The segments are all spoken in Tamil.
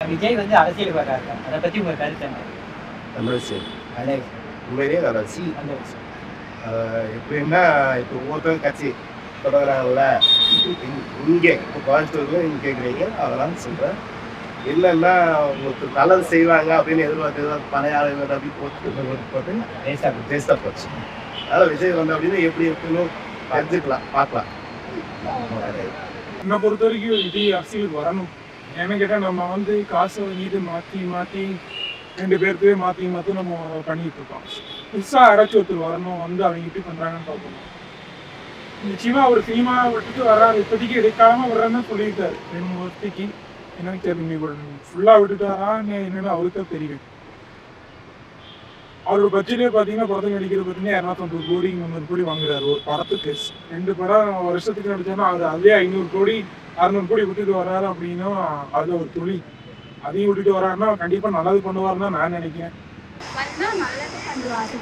விஜய் வந்து அரசியலுக்கு வர்றாரு அதை பத்தி உங்க கருத்து என்ன நல்ல விஷயம் நல்ல உண்மையிலேயே நல்ல விஷயம் நல்ல விஷயம் ஆஹ் எப்படின்னா இப்போ ஒவ்வொருத்தரும் கட்சி தொடங்குறாங்கல்ல இங்க- இங்கே இப்போ கோயம்புத்தூர்ல நீங்க கேட்குறீங்க அதெல்லாம் சொல்றேன் இல்லைன்னா உங்களுக்கு நல்லது செய்வாங்க அப்படின்னு எதிர்பார்த்து எதிர்பார்த்து பழைய ஆளுங்க அப்படி போட்டு போட்டு போட்டு பேசா டேஸ்டாக போச்சு அதனால விஜய் வந்து அப்படின்னு எப்படி இருக்குன்னு தெரிஞ்சுக்கலாம் பார்க்கலாம் என்னை பொறுத்த வரைக்கும் விஜய் அரசியலுக்கு வரணும் ஏன்னு கேட்டால் நம்ம வந்து காசை வாங்கிட்டு மாற்றி மாற்றி ரெண்டு பேர்த்தையே மாற்றி மாற்றி நம்ம பண்ணிட்டு இருக்கோம் புதுசாக யாராச்சும் ஒருத்தர் வரணும் வந்து அவங்க எப்படி பண்ணுறாங்கன்னு பார்க்கணும் நிச்சயமா அவர் சினிமா விட்டுட்டு வர்றாரு இப்போதைக்கு எடுக்காம வர்றேன்னு சொல்லியிருக்காரு ரெண்டு மூணு வருஷத்துக்கு எனக்கு தெரிஞ்சு ஃபுல்லாக விட்டுட்டு வரா என்னன்னு அவருக்கு தான் தெரியும் அவரோட பட்ஜெட்டே பார்த்தீங்கன்னா படத்துக்கு நடிக்கிற பார்த்தீங்கன்னா இரநூத்தம்பது கோடி முந்நூறு கோடி வாங்குறாரு ஒரு படத்துக்கு ரெண்டு படம் வருஷத்துக்கு நடிச்சாலும் அது அதே ஐநூறு கோடி அறுநூறு கோடி விட்டுட்டு வர்றாரு அப்படின்னா அது ஒரு துளி அதையும் விட்டுட்டு வர்றாருன்னா கண்டிப்பா நல்லது பண்ணுவாருன்னு தான் நான் நினைக்கிறேன் வந்தா நல்லது பண்ணுவாரு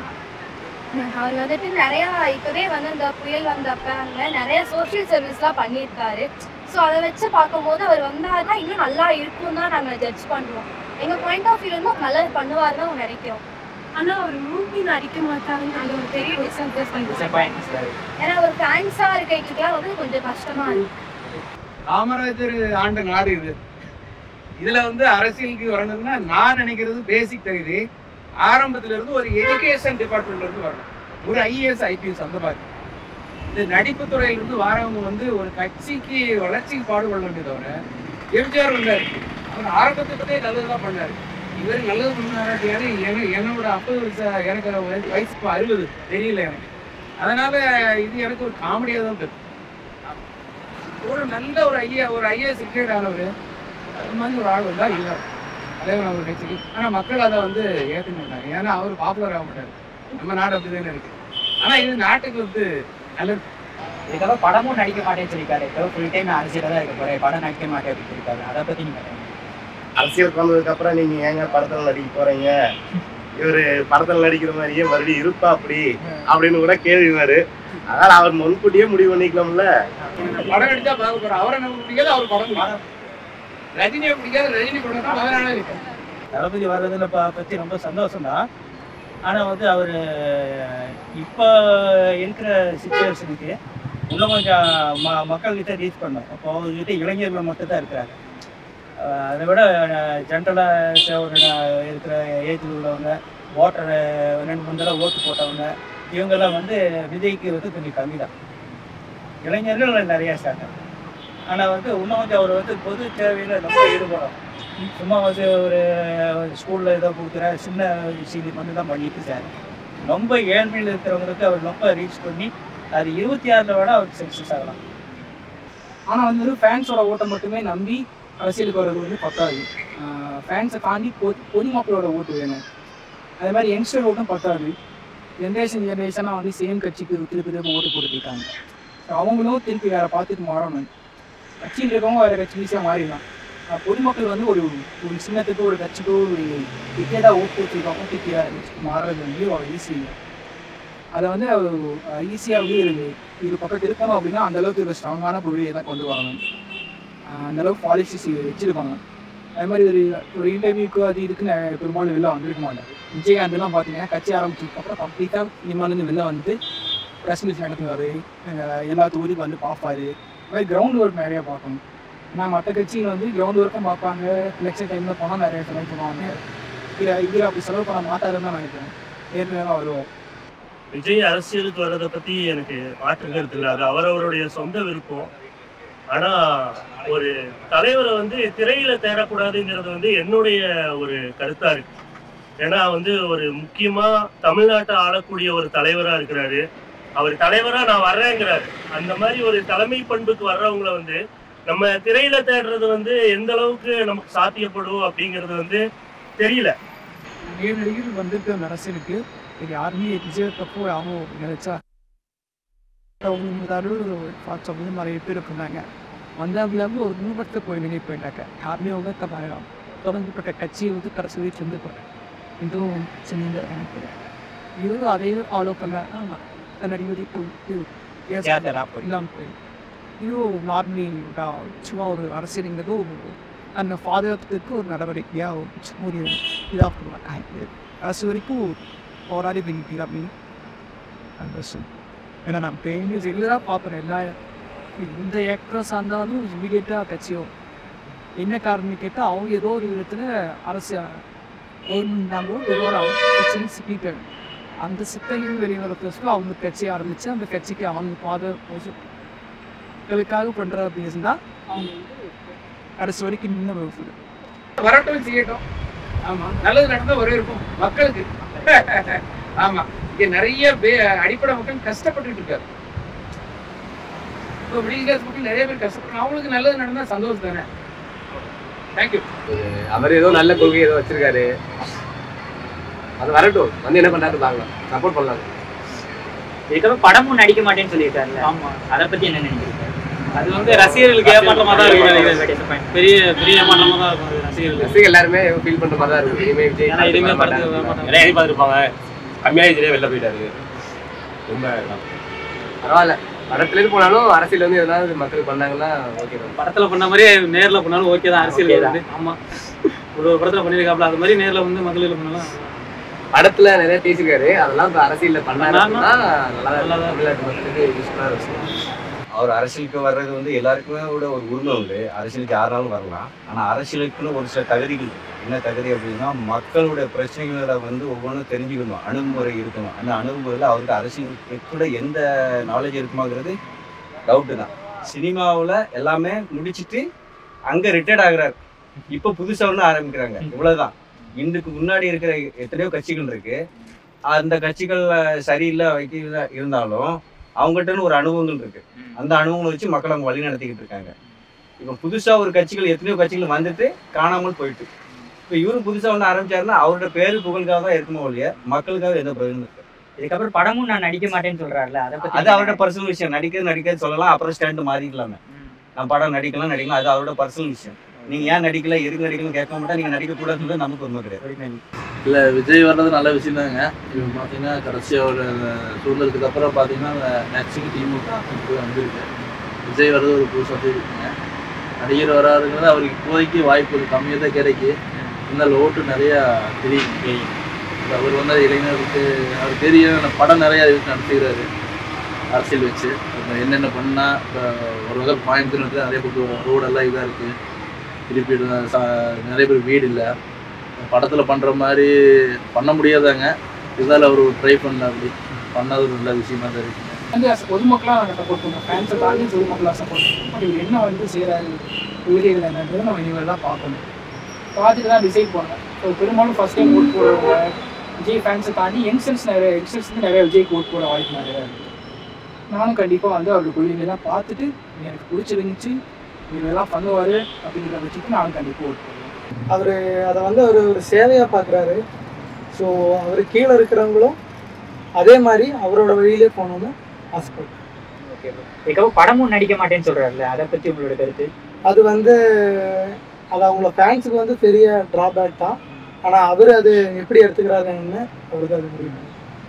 அவர் வந்துட்டு நிறையா இப்போவே வந்து இந்த புயல் வந்தப்ப அங்கே நிறைய சோஷியல் சர்வீஸ்லாம் பண்ணியிருக்காரு ஸோ அதை வச்சு பார்க்கும்போது அவர் வந்தாருன்னா இன்னும் நல்லா இருக்கும் தான் நாங்கள் ஜட்ஜ் பண்ணுவோம் எங்கள் பாயிண்ட் ஆஃப் வியூ வந்து அவர் நல்லது பண்ணுவார் தான் நினைக்கிறோம் ஆனால் அவர் மூவி நடிக்க மாட்டாருன்னு அது ஒரு பெரிய டிஸ்அட்வான்டேஜ் டிசப்பாயின்ட் சார் ஏன்னா ஒரு ஃபேன்ஸாக இருக்கிறதுக்குலாம் வந்து கொஞ்சம் கஷ்டமா இருக்கு காமராஜர் ஆண்ட நாடு இது இதுல வந்து அரசியலுக்கு வரணும்னா நான் நினைக்கிறது பேசிக் தகுதி ஆரம்பத்துல இருந்து ஒரு எஜுகேஷன் டிபார்ட்மெண்ட்ல இருந்து வரணும் ஒரு ஐஏஎஸ் ஐபிஎஸ் அந்த மாதிரி இந்த நடிப்பு துறையில இருந்து வரவங்க வந்து ஒரு கட்சிக்கு வளர்ச்சிக்கு பாடுபடணுமே தவிர எம்ஜிஆர் வந்தார் அவர் ஆரம்பத்துலேருந்தே நல்லதுதான் பண்ணாரு இவர் நல்லது பண்ணாரு ஏன்னா என்னோட ஐம்பது வயசு எனக்கு வயசு வயசு இப்போ அறுபது தெரியல எனக்கு அதனால இது எனக்கு ஒரு காமெடியாக தான் தெரியும் ஒரு நல்ல ஒரு ஐயா ஒரு ஐஏஎஸ் ரிட்டையர்ட் ஆனவர் அது மாதிரி ஒரு ஆள் வந்தா இல்லை தலைவர் அவர் கட்சிக்கு ஆனால் மக்கள் அதை வந்து ஏற்றுக்க மாட்டாங்க ஏன்னா அவர் பாப்புலர் ஆக மாட்டார் நம்ம நாடு அப்படிதானே இருக்கு ஆனால் இது நாட்டுக்கு வந்து நல்லது இதுக்காக படமும் நடிக்க மாட்டேன்னு சொல்லியிருக்காரு இப்போ ஃபுல் டைம் அரசியல தான் இருக்க போறேன் படம் நடிக்க மாட்டேன் அப்படின்னு சொல்லியிருக்காரு அதை பத்தி நீங்க என்ன அரசியலுக்கு வந்ததுக்கு அப்புறம் நீங்க ஏங்க படத்துல நடிக்க போறீங்க இவரு படத்துல நடிக்கிற மாதிரியே மறுபடியும் இருப்பா அப்படி அப்படின்னு கூட கேள்வி வரு அதனால அவர் முன்கூட்டியே முடிவு பண்ணிக்கலாம்ல படம் நடிச்சா பார்க்க போறோம் அவரை நமக்கு பிடிக்காது அவர் படம் பிடிக்காது. ரஜினியை பிடிக்காது ரஜினி படம் தான் அதனால இருக்கு தளபதி வர்றதுல ப- பத்தி ரொம்ப சந்தோஷம்தான் ஆனால் வந்து அவர் இப்போ இருக்கிற சுச்சுவேஷனுக்கு இன்னும் கொஞ்சம் ம மக்கள்கிட்ட ரீச் பண்ணோம் அப்போ அவங்ககிட்ட இளைஞர்கள் மட்டும் தான் இருக்கிறாங்க அஹ் அதை விட ஜென்ரலாக ஒரு ந- இருக்கிற ஏஜில் உள்ளவங்க ஓட்டர் ரெண்டு மூணு தடவை ஓட்டு போட்டவங்க இவங்கெல்லாம் வந்து விஜய்க்கு வந்து கொஞ்சம் கம்மி தான் இளைஞர்கள் நிறையா இருக்காங்க ஆனால் வந்து இன்னும் கொஞ்சம் அவர் வந்து பொது தேவையில் ரொம்ப ஈடுபடும் சும்மா வந்து ஒரு ஸ்கூலில் ஏதோ கொடுக்குற சின்ன விஷயங்கள் மட்டும் தான் பண்ணிட்டு இருக்காரு ரொம்ப ஏழ்மையில் இருக்கிறவங்களுக்கு அவர் ரொம்ப ரீச் பண்ணி அது இருபத்தி ஆறில் விட அவர் சக்ஸஸ் ஆகலாம் ஆனால் வந்து ஃபேன்ஸோட ஓட்டை மட்டுமே நம்பி அரசியலுக்கு வர்றது வந்து பத்தாது ஃபேன்ஸை தாண்டி பொது பொதுமக்களோட ஓட்டு வேணும் அதே மாதிரி யங்ஸ்டர் ஓட்டும் பத்தாது ஜென்ரேஷன் ஜென்ரேஷனாக வந்து சேம் கட்சிக்கு திருப்பி திருப்பி ஓட்டு போட்டுருக்காங்க ஸோ அவங்களும் திருப்பி வேற பார்த்துட்டு மாறணும் கட்சியில் இருக்கவங்க வேற கட்சி ஈஸியாக மாறிடலாம் ஆஹ் பொதுமக்கள் வந்து ஒரு ஒரு சின்னத்துக்கு ஒரு கட்சிக்கோ ஒரு டிக்கெட்டாக ஓட்டு வச்சுருக்காங்க திருப்பி வேற கட்சிக்கு மாறுறது வந்து அவ்வளோ ஈஸி இல்லை அதை வந்து ஈஸியாக வந்து இருக்கு இது பக்கம் இருக்கணும் அப்படின்னா அந்த அளவுக்கு ஒரு ஸ்ட்ராங்கான கொள்கையை தான் கொண்டு வரணும் ஆஹ் அந்த அளவுக்கு பாலிசிஸ் வச்சிருப்பாங்க அதே மாதிரி ஒரு ஒரு இன்டர்வியூக்கு அது இதுக்கு நான் பெரும்பாலும் வெளில வந்திருக்க மாட்டேன் விஜயகாந்த்லாம் பார்த்தீங்கன்னா கட்சி ஆரம்பிச்சதுக்கு அப்புறம் கம்ப்ளீட்டாக சினிமாலேருந்து வெளில வந்துட்டு ப்ரெஸ் மீட் நடத்துவார் எல்லா தொகுதிக்கும் வந்து பார்ப்பாரு அது மாதிரி கிரவுண்ட் ஒர்க் நிறைய பார்க்கணும் நான் மற்ற கட்சியில் வந்து கிரவுண்ட் ஒர்க்கும் பார்ப்பாங்க எலெக்ஷன் டைமில் போனால் நிறைய செலவு பண்ணுவாங்க இதில் இதில் அப்படி செலவு பண்ண மாட்டாருன்னு தான் நினைக்கிறேன் ஏற்கனவே தான் வருவோம் விஜய் அரசியலுக்கு வர்றதை பத்தி எனக்கு மாற்று கருத்து இல்லை அது அவரவருடைய சொந்த விருப்பம் ஆனா ஒரு தலைவரை வந்து திரையில தேடக்கூடாதுங்கிறது வந்து என்னுடைய ஒரு கருத்தா இருக்கு ஏன்னா வந்து ஒரு முக்கியமா தமிழ்நாட்டை ஆளக்கூடிய ஒரு தலைவரா இருக்கிறாரு அவர் தலைவரா நான் வர்றேங்கிறாரு அந்த மாதிரி ஒரு தலைமை பண்புக்கு வர்றவங்கள வந்து நம்ம திரையில தேடுறது வந்து எந்த அளவுக்கு நமக்கு சாத்தியப்படும் அப்படிங்கிறது வந்து தெரியல ஏழு நடிகர் வந்திருக்க அந்த அரசியலுக்கு இது யாருமே விஜய் தப்போ யாரும் நினைச்சா அவங்க பார்ட்ஸ் வந்து நிறைய பேர் இருந்தாங்க வந்தாங்க ஒரு மூவத்தை போய் நினைவு போயிட்டாங்க யாருமே அவங்க தப்பாயிடும் தொடர்ந்துப்பட்ட கட்சியை வந்து கடைசி வரை சென்று போகிறேன் இதுவும் சின்ன எனக்கு இதுவும் அதையும் ஃபாலோ பண்ண நடிகை தியேட்டரா போய் இல்லாமல் போய் இதுவும் நார்மலி சும்மா ஒரு அரசியலுங்கிறது ஒரு அந்த பாதுகாப்புக்கு ஒரு நடவடிக்கையாக ஒரு இதாக பண்ணுவாங்க அது வரைக்கும் போராடி பண்ணிட்டு அப்படின்னு அந்த சொல் ஏன்னா நான் பெயின் ரெகுலராக பார்க்குறேன் எல்லா இந்த ஆக்ட்ரஸாக இருந்தாலும் இமீடியட்டாக கட்சியும் என்ன காரணம் கேட்டால் அவங்க ஏதோ ஒரு விதத்தில் அரசு கவர்மெண்ட்னாலோ ஏதோ ஒரு பிரச்சனை சிக்கிட்டாங்க அந்த சிக்கலில் வெளிவரத்துக்கு அவங்க கட்சி ஆரம்பித்து அந்த கட்சிக்கு அவங்க பாதுகாப்புகளுக்காக பண்ணுற அப்படின்னு இருந்தால் அவங்க வந்து கடைசி வரைக்கும் நின்று வருது வரட்டும் செய்யட்டும் ஆமா நல்லது நடந்தா வரவேற்போம் மக்களுக்கு ஆமா இங்க நிறைய பே அடிப்படை மக்கள் கஷ்டப்பட்டுட்டு இருக்காரு இப்போ மிடில் கிளாஸ் மக்கள் நிறைய பேர் கஷ்டப்படுறாங்க அவங்களுக்கு நல்லது நடந்தா சந்தோஷம் தானே தேங்க்யூ அவர் ஏதோ நல்ல கொள்கை ஏதோ வச்சிருக்காரு அது வரட்டும் வந்து என்ன பண்றாரு பார்க்கலாம் சப்போர்ட் பண்ணலாம் இதுக்கப்புறம் படமும் நடிக்க மாட்டேன்னு சொல்லியிருக்காருல்ல ஆமா அதை பத்தி என்ன நினைக்கிறீங்க அது வந்து ரசிகர்களுக்கு ஏமாற்றமா தான் இருக்கும் பெரிய பெரிய ஏமாற்றமா தான் இருக்கும் அது ரசிகர்களுக்கு ரசிகர்கள் எல்லாருமே ஃபீல் பண்ற மாதிரி தான் இருக்கும் இனிமே விஜய் ஏன்னா இனிமே வர படத்துக்கு மாட்டாரு. வர மாட்டாங்க. நிறைய எதிர்பார்த்துருப்பாங்க கம்மியாக இதுலேயே வெளில போயிட்டாரு ரொம்ப பரவாயில்ல படத்துல இருந்து போனாலும் அரசியல் வந்து எதனாவது மக்கள் பண்ணாங்கன்னா ஓகே தான் படத்துல பண்ண மாதிரியே நேர்ல பண்ணாலும் ஓகே தான் அரசியல் வந்து ஆமா ஒரு ஒரு படத்துல பண்ணிருக்காப்ல அது மாதிரி நேர்ல வந்து மக்களுக்கு பண்ணலாம் படத்துல நிறைய பேசிருக்காரு அதெல்லாம் இப்ப அரசியல்ல பண்ணாரு பண்ணாருன்னா அப்படின்னா நல்லா தான் தமிழ்நாட்டு மக்களுக்கு யூஸ்ஃபுல்லா இருக்கும் அவர் அரசியலுக்கு வர்றது வந்து எல்லாருக்குமே கூட ஒரு உரிமை உண்டு அரசியலுக்கு யாராலும் வரலாம் ஆனால் அரசியலுக்குன்னு ஒரு சில தகுதிகள் இருக்கு. என்ன தகுதி அப்படின்னா மக்களுடைய பிரச்சனைகளை வந்து ஒவ்வொன்றும் தெரிஞ்சுக்கணும் அணுகுமுறை இருக்கணும் அந்த அணுகுமுறையில் அவருக்கு அரசியலுக்கு கூட எந்த நாலேஜ் இருக்குமாங்கிறது டவுட்டு தான் சினிமாவில் எல்லாமே முடிச்சிட்டு அங்கே ரிட்டையர்ட் ஆகுறாரு இப்போ புதுசாக ஒன்று ஆரம்பிக்கிறாங்க இவ்வளோதான் இதுக்கு முன்னாடி இருக்கிற எத்தனையோ கட்சிகள் இருக்கு அந்த கட்சிகள் சரியில்லை வைக்கல இருந்தாலும் அவங்ககிட்டன்னு ஒரு அனுபவங்கள் இருக்கு அந்த அனுபவங்களை வச்சு மக்களை அவங்க வழி நடத்திக்கிட்டு இருக்காங்க இப்போ புதுசா ஒரு கட்சிகள் எத்தனையோ கட்சிகள் வந்துட்டு காணாமல் போயிட்டு இப்போ இவரும் புதுசா ஒன்று ஆரம்பிச்சாருன்னா அவரோட பேரு புகழுக்காக தான் இருக்குமோ ஒழிய மக்களுக்காக எந்த பிரயோஜனம் இருக்கு இதுக்கப்புறம் படமும் நான் நடிக்க மாட்டேன்னு சொல்றாருல்ல அதை பத்தி அது அவரோட பர்சனல் விஷயம் நடிக்கிறது நடிக்கிறது சொல்லலாம் அப்புறம் ஸ்டாண்டு மாறிக்கலாமே நான் படம் நடிக்கலாம் நடிக்கலாம் அது அவரோட பர்சனல் விஷயம் நீங்க ஏன் நடிக்கல எதுக்கு நடிக்கணும் கேட்க மாட்டா நீங்க நடிக்க கூடாதுன்றது நமக்கு உண்மை கிடையாது இல்ல விஜய் வர்றது நல்ல விஷயம் தாங்க இப்போ பார்த்தீங்கன்னா கடைசியாக ஒரு சூழ்நிலைக்கு அப்புறம் பார்த்தீங்கன்னா நெக்ஸ்ட் திமுக இப்போ வந்திருக்கு விஜய் வர்றது ஒரு புதுசாக இருக்குங்க நடிகர் வராதுங்கிறது அவருக்கு இப்போதைக்கு வாய்ப்பு கம்மியாக தான் கிடைக்கு இருந்தாலும் ஓட்டு நிறையா தெரியும் இப்ப அவர் வந்து இளைஞருக்கு அவர் தெரியும் அந்த படம் நிறையா இதுக்கு நடத்துகிறாரு அரசியல் வச்சு இப்போ என்னென்ன பண்ணால் இப்போ ஒரு வகை கோயம்புத்தூர் நிறைய பக்கம் ரோடெல்லாம் இதாக இருக்குது திருப்பி ச- நிறைய பேர் வீடு இல்லை படத்தில் பண்ணுற மாதிரி பண்ண முடியாதாங்க இருந்தாலும் அவர் ட்ரை பண்ணல அப்படி பண்ணது ஒரு நல்ல விஷயமா தான் இருக்குங்க வந்து as பொதுமக்களாக நாங்கள் சப்போர்ட் பண்ணுவோம் ஃபேன்ஸை தாண்டி பொதுமக்களாக சப்போர்ட் பண்ணுவோம் இவர் என்ன வந்து செய்கிறாரு கொள்கைகள் என்னன்றது நம்ம இனிமேல் தான் பார்க்கணும் பார்த்துட்டு தான் டிசைட் பண்ணோம் ஸோ பெரும்பாலும் ஃபர்ஸ்ட் டைம் ஓட் போடுறவங்க விஜய் ஃபேன்ஸை தாண்டி யங்ஸ்டர்ஸ் நிறைய யங்ஸ்டர்ஸ் வந்து நிறைய விஜய்க்கு ஓட் போட வாய்ப்பு நிறையா இருக்குது நானும் கண்டிப்பாக வந்து அவரோட கொள்கைகள்லாம் பார்த்துட்டு இது எனக்கு பிடிச்சிருந்துச்சு இதெல்லாம் பண்ணுவார் அப்படிங்கிறத வச்சுட்டு நானும் கண்டிப்பாக ஓட் போடுவேன் அவர் அதை வந்து அவர் ஒரு சேவையாக பார்க்குறாரு ஸோ அவர் கீழே இருக்கிறவங்களும் அதே மாதிரி அவரோட வழியிலே போகணும்னு ஆசைப்படுறேன் ஓகே இதுக்கப்புறம் படமும் நடிக்க மாட்டேன்னு சொல்றாருல்ல அதை பத்தி உங்களோட கருத்து அது வந்து அது அவங்கள ஃபேன்ஸுக்கு வந்து பெரிய ட்ராபேக் தான் ஆனால் அவர் அது எப்படி எடுத்துக்கிறாருன்னு அவருக்கு அது முடியும்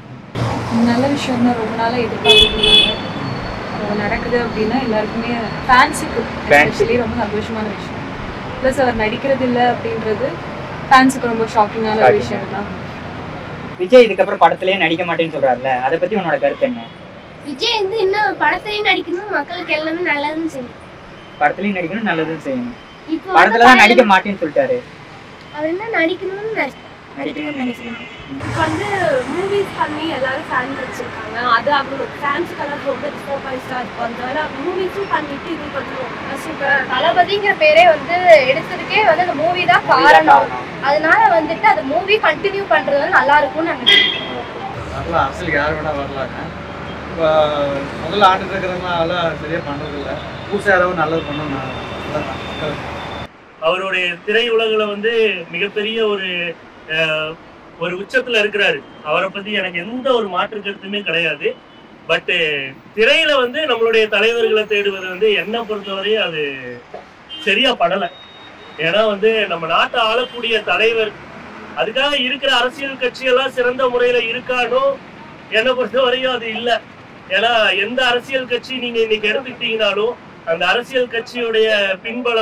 நல்ல விஷயம் தான் ரொம்ப நாளாக எதிர்பார்த்துருந்தாங்க அது நடக்குது அப்படின்னா எல்லாருக்குமே ஃபேன்ஸுக்கு எஸ்பெஷலி ரொம்ப சந்தோஷமான விஷயம் ப்ளஸ் அவர் நடிக்கிறது இல்லை அப்படின்றது ஃபேன்ஸுக்கு ரொம்ப ஷாக்கிங்கான ஒரு விஷயம் தான் விஜய் இதுக்கப்புறம் படத்திலேயே நடிக்க மாட்டேன்னு சொல்றாருல்ல அதை பத்தி உன்னோட கருத்து என்ன விஜய் வந்து இன்னும் படத்தையும் நடிக்கணும் மக்களுக்கு எல்லாமே நல்லதுன்னு செய்யும் படத்துலயும் நடிக்கணும் நல்லதும் செய்யணும் இப்போ படத்துல தான் நடிக்க மாட்டேன்னு சொல்லிட்டாரு அவர் என்ன நடிக்கணும்னு நினை- நடிக்கணும்னு நினைக்கிறேன் இப்போ வந்து மூவிஸ் பண்ணி எல்லாரும் ஃபேன் வச்சிருக்காங்க அது அவரோட ஃபேன்ஸ்க்கெல்லாம் ரொம்ப டிஸ்டர்பன்ஸாக இருக்கும் அதனால மூவிஸும் பண்ணிட்டு இது பண்ணுவோம் சூப்பர் தளபதிங்கிற பேரே வந்து எடுத்ததுக்கே வந்து அந்த மூவி தான் காரணம் அதனால வந்துட்டு அந்த மூவி கண்டினியூ பண்றது வந்து நல்லா இருக்கும்னு நான் நினைக்கிறேன் வரலாம் அரசியலுக்கு யார் வேணா வரலாங்க இப்போ முதல்ல ஆண்டுட்டு இருக்கிறவங்க அதெல்லாம் சரியாக பண்ணுறதில்ல புதுசாக யாராவது நல்லது பண்ணணும் நான் அதான் மக்களுக்கு அவருடைய திரையுலகில் வந்து மிகப்பெரிய ஒரு அஹ், ஒரு உச்சத்துல இருக்கிறாரு அவரை பத்தி எனக்கு எந்த ஒரு மாற்று கருத்துமே கிடையாது பட்டு திரையில வந்து நம்மளுடைய தலைவர்களை தேடுவது வந்து என்னை பொறுத்தவரை அது சரியா படலை ஏன்னா வந்து நம்ம நாட்டை ஆளக்கூடிய தலைவர் அதுக்காக இருக்கிற அரசியல் கட்சியெல்லாம் சிறந்த முறையில இருக்கானோ என்னை பொறுத்த வரையும் அது இல்லை ஏன்னா எந்த அரசியல் கட்சி நீங்க இன்னைக்கு எடுத்துக்கிட்டீங்கனாலும் அந்த அரசியல் கட்சியுடைய பின்பலமும்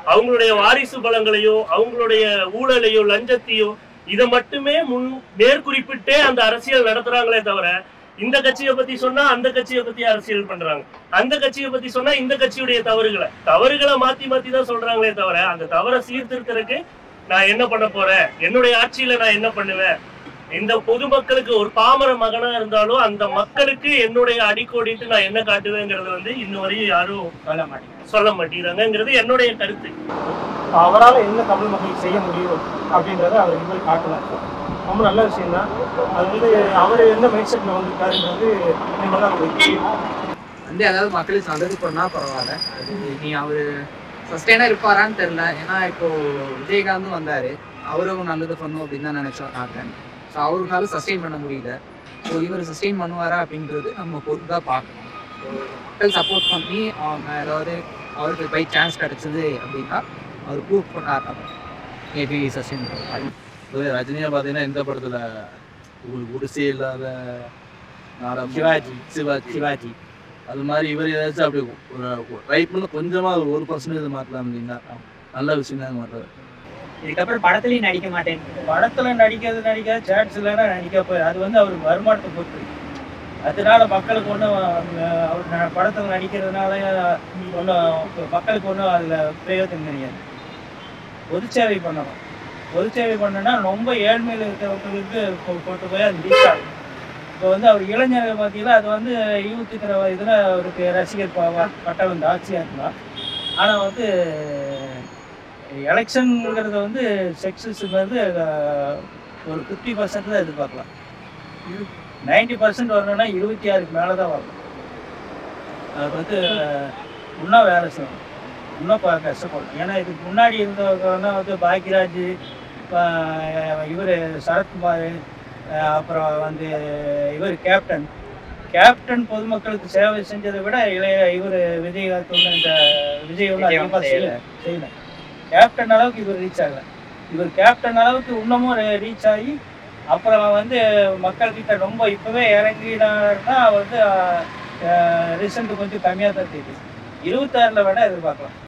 அவங்களுடைய வாரிசு பலங்களையோ அவங்களுடைய ஊழலையோ லஞ்சத்தையோ இதை மட்டுமே முன் மேற்குறிப்பிட்டே அந்த அரசியல் நடத்துறாங்களே தவிர இந்த கட்சியை பத்தி சொன்னா அந்த கட்சியை பத்தி அரசியல் பண்றாங்க அந்த கட்சியை பத்தி சொன்னா இந்த கட்சியுடைய தவறுகளை தவறுகளை மாத்தி மாத்தி தான் சொல்றாங்களே தவிர அந்த தவறை சீர்திருத்தறதுக்கு நான் என்ன பண்ண போறேன் என்னுடைய ஆட்சியில நான் என்ன பண்ணுவேன் இந்த பொதுமக்களுக்கு ஒரு பாமர மகனா இருந்தாலும் அந்த மக்களுக்கு என்னுடைய அடிக்கோடிட்டு நான் என்ன காட்டுவேங்கிறது வந்து இன்னும் வரையும் யாரும் சொல்ல மாட்டேங்க சொல்ல மாட்டேங்கிறாங்கிறது என்னுடைய கருத்து அவரால் என்ன தமிழ் மக்களுக்கு செய்ய முடியும் அப்படின்றத அவர் இது மாதிரி காட்டலாம் ரொம்ப நல்ல விஷயம் தான் அது வந்து அவர் எந்த மைண்ட் செட்டில் வந்திருக்காருன்றது இனிமேல் தான் நமக்கு தெரியும் வந்து அதாவது மக்களுக்கு நல்லது பண்ணா பரவாயில்ல அது நீ அவர் சஸ்டெயினாக இருப்பாரான்னு தெரில ஏன்னா இப்போ விஜயகாந்தும் வந்தார் அவரும் நல்லது பண்ணும் அப்படின்னு தான் நினச்சோம் நாட்டேன் ஸோ அவருனால சஸ்டெயின் பண்ண முடியல ஸோ இவர் சஸ்டெயின் பண்ணுவாரா அப்படின்றது நம்ம பொறுத்து தான் பார்க்கணும் ஸோ மக்கள் சப்போர்ட் பண்ணி அவங்க ஏதாவது அவருக்கு பை சான்ஸ் கிடச்சிது அப்படின்னா அவர் ப்ரூவ் பண்ணார் மேபி சஸ்டெயின் பண்ணுவார் இதுவே ரஜினியா பார்த்தீங்கன்னா இந்த படத்துல ஒரு குடிசை இல்லாத நாடகம் சிவாஜி. சிவாஜி சிவாஜி. அது மாதிரி இவர் ஏதாச்சும் அப்படி ஒரு ட்ரை பண்ண கொஞ்சமா ஒரு ஒரு பர்சன்டேஜ் மாற்றலாம் அப்படின்னா நல்ல விஷயம் தான் மாற்றாரு இதுக்கப்புறம் படத்துலயும் நடிக்க மாட்டேன் படத்துல நடிக்கிறது நடிக்காது சான்ஸ் இல்லைன்னா நடிக்க போய் அது வந்து அவருக்கு வருமானத்தை பொறுத்து அதனால மக்களுக்கு ஒன்றும் அவர் ந- படத்துல நடிக்கிறதுனால ஒன்றும் மக்களுக்கு ஒன்றும் அதில் பிரயோஜனம் கிடையாது பொது சேவை பண்ணணும் பொது சேவை பண்ணனா ரொம்ப ஏழ்மையில் இருக்கிறவங்களுக்கு கொ- கொண்டு போய் அது ரீச் ஆகும் இப்போ வந்து அவர் இளைஞர்கள் பார்த்தீங்கன்னா அது வந்து யூத்துக்கிற இதில் அவருக்கு ரசிகர் ப- பட்டம் வந்து ஆட்சியாக இருந்தால் ஆனால் வந்து எலெக்ஷனுங்கிறது வந்து செக்ஸஸ்ங்கிறது ஒரு ஃபிஃப்டி பர்சன்ட் தான் எதிர்பார்க்கலாம் நைன்டி பர்சன்ட் வரணும்னா இருபத்தி ஆறுக்கு மேலே தான் வரணும் அது வந்து இன்னும் வேலை செய்யணும் இன்னும் ப- கஷ்டப்படும் ஏன்னா இதுக்கு முன்னாடி இருந்தவங்க வந்து பாக்யராஜ் இவர் சரத்குமார் அஹ் அப்புறம் வந்து இவர் கேப்டன் கேப்டன் பொதுமக்களுக்கு சேவை செஞ்சதை விட இளைய இவர் விஜயகாந்த் ஒன்று இந்த விஜய் ஒன்று விஜய் அதிகமாக செய்யல. செய்யல செய்யல கேப்டன் அளவுக்கு இவர் ரீச் ஆகல இவர் கேப்டன் அளவுக்கு இன்னமும் ரீச் ஆகி அப்புறம் வந்து மக்கள்கிட்ட ரொம்ப இப்போவே இறங்கினாருன்னா வந்து ரிசல்ட் கொஞ்சம் கம்மியாக தான் தெரியுது இருபத்தாறில் வேணால் எதிர்பார்க்கலாம்